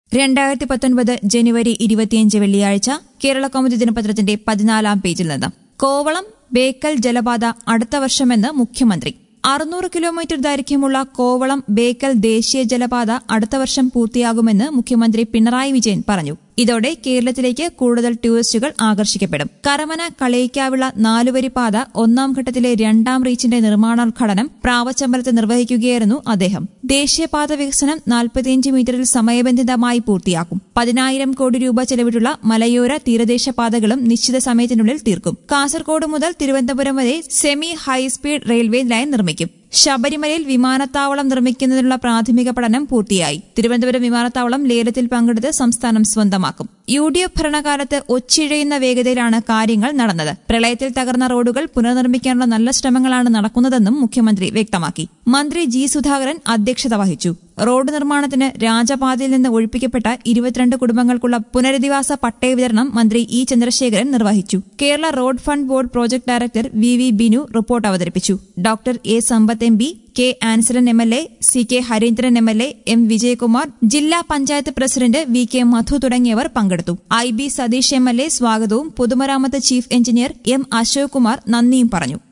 രണ്ടായിരത്തി പത്തൊൻപത് ജനുവരി ഇരുപത്തിയഞ്ച് വെള്ളിയാഴ്ച കേരള കൗമുദി ദിനപത്രത്തിന്റെ പതിനാലാം പേജിൽ നിന്ന് കോവളം ബേക്കൽ ജലപാത അടുത്ത വർഷമെന്ന് മുഖ്യമന്ത്രി അറുന്നൂറ് കിലോമീറ്റർ ദൈർഘ്യമുള്ള കോവളം ബേക്കൽ ദേശീയ ജലപാത അടുത്ത വർഷം പൂർത്തിയാകുമെന്ന് മുഖ്യമന്ത്രി പിണറായി വിജയൻ പറഞ്ഞു ഇതോടെ കേരളത്തിലേക്ക് കൂടുതൽ ടൂറിസ്റ്റുകൾ ആകർഷിക്കപ്പെടും കരമന കളയിക്കാവിള നാലുവരി പാത ഒന്നാം ഘട്ടത്തിലെ രണ്ടാം റീച്ചിന്റെ നിർമ്മാണോദ്ഘാടനം പ്രാവച്ചമ്പലത്ത് നിർവഹിക്കുകയായിരുന്നു അദ്ദേഹം ദേശീയപാത വികസനം നാൽപ്പത്തിയഞ്ച് മീറ്ററിൽ സമയബന്ധിതമായി പൂർത്തിയാക്കും പതിനായിരം കോടി രൂപ ചെലവിട്ടുള്ള മലയോര തീരദേശ പാതകളും നിശ്ചിത സമയത്തിനുള്ളിൽ തീർക്കും കാസർഗോഡ് മുതൽ തിരുവനന്തപുരം വരെ സെമി ഹൈസ്പീഡ് റെയിൽവേ ലൈൻ നിർമ്മിക്കും ശബരിമലയിൽ വിമാനത്താവളം നിർമ്മിക്കുന്നതിനുള്ള പ്രാഥമിക പഠനം പൂർത്തിയായി തിരുവനന്തപുരം വിമാനത്താവളം ലേലത്തിൽ പങ്കെടുത്ത് സംസ്ഥാനം സ്വന്തമാക്കും യു ഡി എഫ് ഭരണകാലത്ത് ഒച്ചിഴയുന്ന വേഗതയിലാണ് കാര്യങ്ങൾ നടന്നത് പ്രളയത്തിൽ തകർന്ന റോഡുകൾ പുനർനിർമ്മിക്കാനുള്ള നല്ല ശ്രമങ്ങളാണ് നടക്കുന്നതെന്നും മുഖ്യമന്ത്രി വ്യക്തമാക്കി മന്ത്രി ജി സുധാകരൻ അധ്യക്ഷത വഹിച്ചു റോഡ് നിർമ്മാണത്തിന് രാജപാതയിൽ നിന്ന് ഒഴിപ്പിക്കപ്പെട്ട ഇരുപത്തിരണ്ട് കുടുംബങ്ങൾക്കുള്ള പുനരധിവാസ പട്ടയ വിതരണം മന്ത്രി ഇ ചന്ദ്രശേഖരൻ നിർവഹിച്ചു Kerala road fund board project director V V Binu report അവതരിപ്പിച്ചു doctor A Sampath M P K Ansalan M L A C K Hareendran M L A M Vijayakumar ജില്ലാ panchayat president V K Madhu തുടങ്ങിയവർ പങ്കെടുത്തു I B Satheesh M L A സ്വാഗതവും പൊതുമരാമത്ത് chief engineer M Ashok Kumar നന്ദിയും പറഞ്ഞു